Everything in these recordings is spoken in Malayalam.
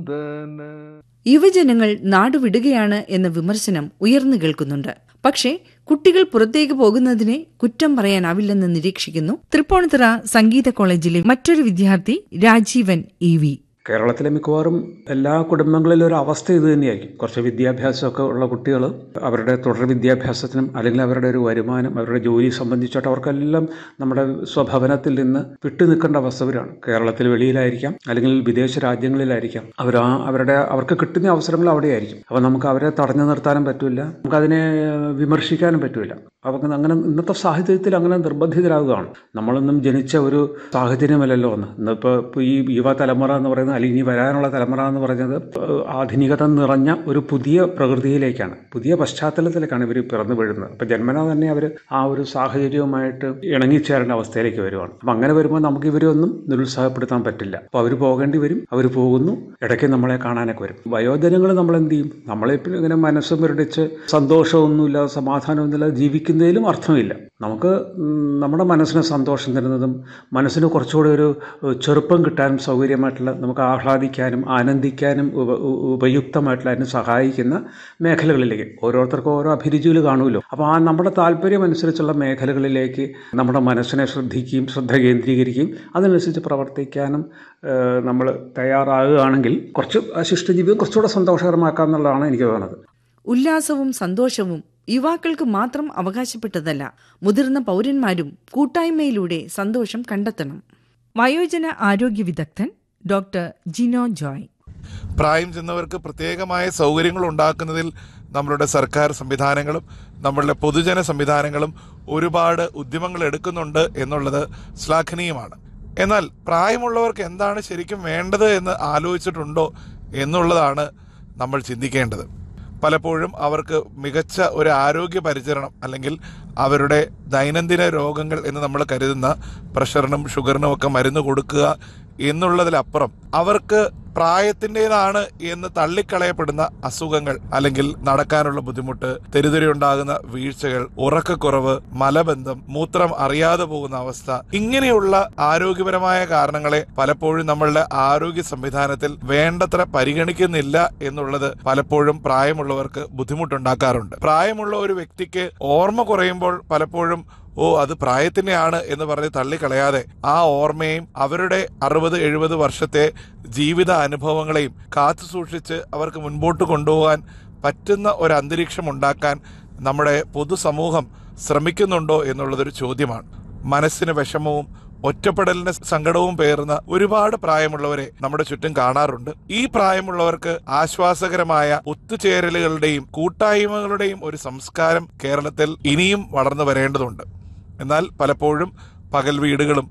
നന്ദന യുവജനങ്ങൾ നാടുവിടുകയാണ് എന്ന വിമർശനം ഉയർന്നു കേൾക്കുന്നുണ്ട് പക്ഷേ കുട്ടികൾ പുറത്തേക്ക് പോകുന്നതിനെ കുറ്റം പറയാനാവില്ലെന്ന് നിരീക്ഷിക്കുന്നു തൃപ്പൂണിത്തുറ സംഗീത കോളേജിലെ മറ്റൊരു വിദ്യാർത്ഥി രാജീവൻ ഇ വി കേരളത്തിലെ മിക്കവാറും എല്ലാ കുടുംബങ്ങളിലും ഒരു അവസ്ഥ ഇത് തന്നെയായിരിക്കും കുറച്ച് വിദ്യാഭ്യാസമൊക്കെ ഉള്ള കുട്ടികൾ അവരുടെ തുടർ വിദ്യാഭ്യാസത്തിനും അല്ലെങ്കിൽ അവരുടെ ഒരു വരുമാനം അവരുടെ ജോലി സംബന്ധിച്ചിട്ട് അവർക്കെല്ലാം നമ്മുടെ സ്വഭവനത്തിൽ നിന്ന് വിട്ടു നിൽക്കേണ്ട അവസ്ഥ വരാണ് കേരളത്തിൽ വെളിയിലായിരിക്കാം അല്ലെങ്കിൽ വിദേശ രാജ്യങ്ങളിലായിരിക്കാം അവർ ആ അവരുടെ അവർക്ക് കിട്ടുന്ന അവസരങ്ങൾ അവിടെയായിരിക്കും അപ്പോൾ നമുക്ക് അവരെ തടഞ്ഞു നിർത്താനും പറ്റില്ല നമുക്കതിനെ വിമർശിക്കാനും പറ്റില്ല അവർക്ക് അങ്ങനെ ഇന്നത്തെ സാഹചര്യത്തിൽ അങ്ങനെ നിർബന്ധിതരാകുകയാണ് നമ്മളൊന്നും ജനിച്ച ഒരു സാഹചര്യമല്ലല്ലോ ഒന്ന് ഇന്നിപ്പോൾ ഇപ്പോൾ ഈ യുവ തലമുറ എന്ന് പറയുന്നത് അല്ലെങ്കിൽ ഇനി വരാനുള്ള തലമുറ എന്ന് പറയുന്നത് ആധുനികത നിറഞ്ഞ ഒരു പുതിയ പ്രകൃതിയിലേക്കാണ് പുതിയ പശ്ചാത്തലത്തിലേക്കാണ് ഇവർ പിറന്നു വീഴുന്നത് അപ്പം ജന്മന തന്നെ അവർ ആ ഒരു സാഹചര്യവുമായിട്ട് ഇണങ്ങിച്ചേരേണ്ട അവസ്ഥയിലേക്ക് വരുവാണ് അപ്പം അങ്ങനെ വരുമ്പോൾ നമുക്ക് ഇവരൊന്നും നിരുത്സാഹപ്പെടുത്താൻ പറ്റില്ല അപ്പോൾ അവർ പോകേണ്ടി വരും അവർ പോകുന്നു ഇടയ്ക്ക് നമ്മളെ കാണാനൊക്കെ വരും വയോജനങ്ങൾ നമ്മൾ എന്ത് ചെയ്യും നമ്മളിപ്പോൾ ഇങ്ങനെ മനസ്സ് മുരടിച്ച് സന്തോഷമൊന്നുമില്ലാതെ സമാധാനമൊന്നുമില്ലാതെ ജീവിക്കുന്നതിലും അർത്ഥമില്ല നമുക്ക് നമ്മുടെ മനസ്സിന് സന്തോഷം തരുന്നതും മനസ്സിന് കുറച്ചുകൂടി ഒരു ചെറുപ്പം കിട്ടാനും സൗകര്യമായിട്ടുള്ള നമുക്ക് ആഹ്ലാദിക്കാനും ആനന്ദിക്കാനും ഉപ ഉപയുക്തമായിട്ടുള്ള അതിന് സഹായിക്കുന്ന മേഖലകളിലേക്ക് ഓരോരുത്തർക്കും ഓരോ അഭിരുചികൾ കാണുമല്ലോ അപ്പോൾ ആ നമ്മുടെ താല്പര്യം അനുസരിച്ചുള്ള മേഖലകളിലേക്ക് നമ്മുടെ മനസ്സിനെ ശ്രദ്ധിക്കുകയും ശ്രദ്ധ കേന്ദ്രീകരിക്കുകയും അതിനനുസരിച്ച് പ്രവർത്തിക്കാനും നമ്മൾ തയ്യാറാകുകയാണെങ്കിൽ കുറച്ച് ശിഷ്ടജീവിതം കുറച്ചുകൂടെ സന്തോഷകരമാക്കാം എന്നുള്ളതാണ് എനിക്ക് തോന്നുന്നത് ഉല്ലാസവും സന്തോഷവും യുവാക്കൾക്ക് മാത്രം അവകാശപ്പെട്ടതല്ല മുതിർന്ന പൗരന്മാരും കൂട്ടായ്മയിലൂടെ സന്തോഷം കണ്ടെത്തണം വയോജന ആരോഗ്യ വിദഗ്ധൻ ഡോക്ടർ ജിനോ ജോയ് പ്രായം ചെന്നവർക്ക് പ്രത്യേകമായ സൗകര്യങ്ങൾ ഉണ്ടാക്കുന്നതിൽ നമ്മളുടെ സർക്കാർ സംവിധാനങ്ങളും നമ്മളുടെ പൊതുജന സംവിധാനങ്ങളും ഒരുപാട് ഉദ്യമങ്ങൾ എടുക്കുന്നുണ്ട് എന്നുള്ളത് ശ്ലാഘനീയമാണ് എന്നാൽ പ്രായമുള്ളവർക്ക് എന്താണ് ശരിക്കും വേണ്ടത് എന്ന് ആലോചിച്ചിട്ടുണ്ടോ എന്നുള്ളതാണ് നമ്മൾ ചിന്തിക്കേണ്ടത് പലപ്പോഴും അവർക്ക് മികച്ച ഒരു ആരോഗ്യ പരിചരണം അല്ലെങ്കിൽ അവരുടെ ദൈനംദിന രോഗങ്ങൾ എന്ന് നമ്മൾ കരുതുന്ന പ്രഷറിനും ഷുഗറിനും ഒക്കെ മരുന്ന് കൊടുക്കുക എന്നുള്ളതിലപ്പുറം അവർക്ക് പ്രായത്തിൻ്റെതാണ് എന്ന് തള്ളിക്കളയപ്പെടുന്ന അസുഖങ്ങൾ അല്ലെങ്കിൽ നടക്കാനുള്ള ബുദ്ധിമുട്ട് തെരുതെരി ഉണ്ടാകുന്ന വീഴ്ചകൾ ഉറക്കക്കുറവ് മലബന്ധം മൂത്രം അറിയാതെ പോകുന്ന അവസ്ഥ ഇങ്ങനെയുള്ള ആരോഗ്യപരമായ കാരണങ്ങളെ പലപ്പോഴും നമ്മളുടെ ആരോഗ്യ സംവിധാനത്തിൽ വേണ്ടത്ര പരിഗണിക്കുന്നില്ല എന്നുള്ളത് പലപ്പോഴും പ്രായമുള്ളവർക്ക് ബുദ്ധിമുട്ടുണ്ടാക്കാറുണ്ട് പ്രായമുള്ള ഒരു വ്യക്തിക്ക് ഓർമ്മ കുറയുമ്പോൾ പലപ്പോഴും ഓ അത് പ്രായത്തിൻ്റെയാണ് എന്ന് പറഞ്ഞ് തള്ളിക്കളയാതെ ആ ഓർമ്മയും അവരുടെ അറുപത് എഴുപത് വർഷത്തെ ജീവിത അനുഭവങ്ങളെയും കാത്തു സൂക്ഷിച്ച് അവർക്ക് മുൻപോട്ട് കൊണ്ടുപോകാൻ പറ്റുന്ന ഒരു അന്തരീക്ഷം ഉണ്ടാക്കാൻ നമ്മുടെ പൊതുസമൂഹം ശ്രമിക്കുന്നുണ്ടോ എന്നുള്ളതൊരു ചോദ്യമാണ് മനസ്സിന് വിഷമവും ഒറ്റപ്പെടലിന് സങ്കടവും പേറുന്ന ഒരുപാട് പ്രായമുള്ളവരെ നമ്മുടെ ചുറ്റും കാണാറുണ്ട് ഈ പ്രായമുള്ളവർക്ക് ആശ്വാസകരമായ ഒത്തുചേരലുകളുടെയും കൂട്ടായ്മകളുടെയും ഒരു സംസ്കാരം കേരളത്തിൽ ഇനിയും വളർന്നു വരേണ്ടതുണ്ട് എന്നാൽ പലപ്പോഴും പകൽ വീടുകളും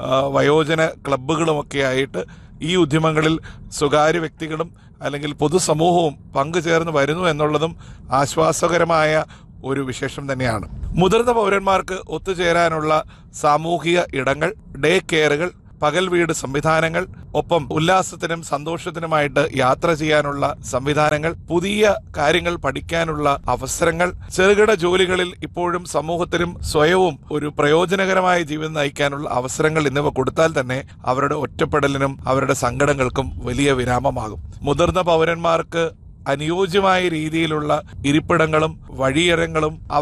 വയോജന ക്ലബ്ബുകളുമൊക്കെ ആയിട്ട് ഈ ഉദ്യമങ്ങളിൽ സ്വകാര്യ വ്യക്തികളും അല്ലെങ്കിൽ പൊതുസമൂഹവും പങ്കുചേർന്ന് വരുന്നു എന്നുള്ളതും ആശ്വാസകരമായ ഒരു വിശേഷം തന്നെയാണ് മുതിർന്ന പൗരന്മാർക്ക് ഒത്തുചേരാനുള്ള സാമൂഹിക ഇടങ്ങൾ ഡേ കെയറുകൾ പകൽ വീട് സംവിധാനങ്ങൾ ഒപ്പം ഉല്ലാസത്തിനും സന്തോഷത്തിനുമായിട്ട് യാത്ര ചെയ്യാനുള്ള സംവിധാനങ്ങൾ പുതിയ കാര്യങ്ങൾ പഠിക്കാനുള്ള അവസരങ്ങൾ ചെറുകിട ജോലികളിൽ ഇപ്പോഴും സമൂഹത്തിനും സ്വയവും ഒരു പ്രയോജനകരമായ ജീവിതം നയിക്കാനുള്ള അവസരങ്ങൾ എന്നിവ കൊടുത്താൽ തന്നെ അവരുടെ ഒറ്റപ്പെടലിനും അവരുടെ സങ്കടങ്ങൾക്കും വലിയ വിരാമമാകും മുതിർന്ന പൗരന്മാർക്ക് അനുയോജ്യമായ രീതിയിലുള്ള ഇരിപ്പിടങ്ങളും വഴിയരങ്ങളും